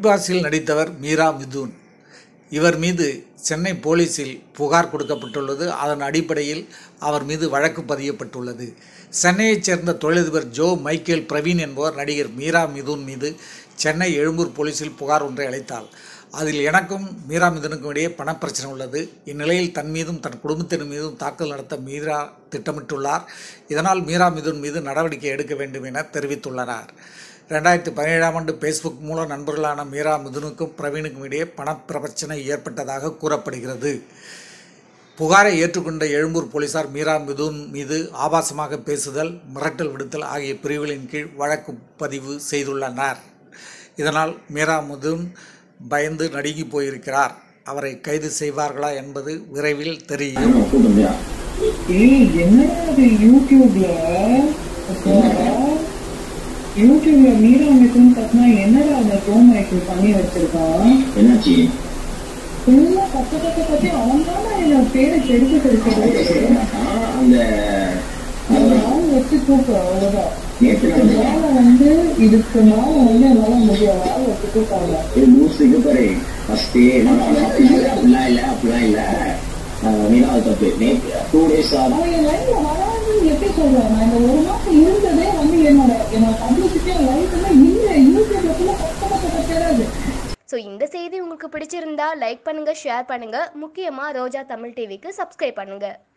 பாஸில் நடித்தவர் மீரா மிதுன் இவர் மீது சென்னை போலீசில் புகார் கொடுக்கப்பட்டுள்ளது அதன் அடிப்படையில் அவர் மீது வழக்கு பதியப்பட்டுள்ளது சென்னையைச் சேர்ந்த தொழிலதிபர் ஜோ மைக்கேல் பிரவீன் என்பவர் நடிகர் மீரா மிதுன் மீது சென்னை எழும்பூர் போலீசில் புகார் ஒன்றை அளித்தார் அதில் எனக்கும் மீரா மிதுனுக்கும் இடையே பணப்பிரச்சனை உள்ளது இந்நிலையில் தன் மீதும் தன் குடும்பத்தினர் மீதும் தாக்குதல் நடத்த மீரா திட்டமிட்டுள்ளார் இதனால் மீரா மிதுன் மீது நடவடிக்கை எடுக்க வேண்டும் என தெரிவித்துள்ளனர் ரெண்டாயிரத்தி பதினேழாம் ஆண்டு ஃபேஸ்புக் மூலம் நண்பர்களான மீரா மிதுனுக்கும் பிரவீனுக்கும் இடையே பணப்பிரச்சனை ஏற்பட்டதாக கூறப்படுகிறது புகாரை ஏற்றுக்கொண்ட எழும்பூர் போலீசார் மீரா மிதுன் மீது ஆபாசமாக பேசுதல் மிரட்டல் விடுத்தல் ஆகிய பிரிவுகளின் கீழ் வழக்கு பதிவு செய்துள்ளனர் இதனால் மீரா மிதுன் பயந்து நடுங்கி போயிருக்கிறார் அவரை கைது செய்வார்களா என்பது விரைவில் தெரியும் ஏய் என்னடா அது யூடியூப்ல அப்பா, யூடியூப்ல மீரா மிதுன் கத்துனா என்னடா அந்த ப்ரோம் மைக்கிள் பண்ணி வச்சிருக்கான் என்னாச்சு ஃபுல்லா கத்த கத்த கத்தி அவன் தான் என் பேரை கெடுத்து கொடுக்கிறது ஆஹ், அந்த அந்த ஆள் வச்சு தூக்க அவ்வளவுதான் நேற்று இதுக்கு மேல வந்து இதுக்கு மேல வந்து என்னால முடியும் ஆள் வச்சு தூக்காங்க லூஸுக்கு பாரு ஃபர்ஸ்ட் அப்படிலாம் இல்ல அப்படிலாம் இல்ல ஆஹ், மீனாவது தப்பு நேற்று டூ டேஸ் ஆகும் அவன் என் லைஃப்ல வராது எப்படி சொல்றேன் நான் இந்த ஒரு மாசம் இருந்ததே வந்து என்னோட என்னோட பப்ளிசிட்டி என் லைஃப்ல இல்ல யூடியூப்ல ஃபுல்லா கத்த கத்த கத்தாது ஸோ இந்த செய்தி உங்களுக்கு பிடிச்சிருந்தா லைக் பண்ணுங்க ஷேர் பண்ணுங்க முக்கியமாக ரோஜா தமிழ் டிவிக்கு சப்ஸ்கிரைப் பண்ணுங்க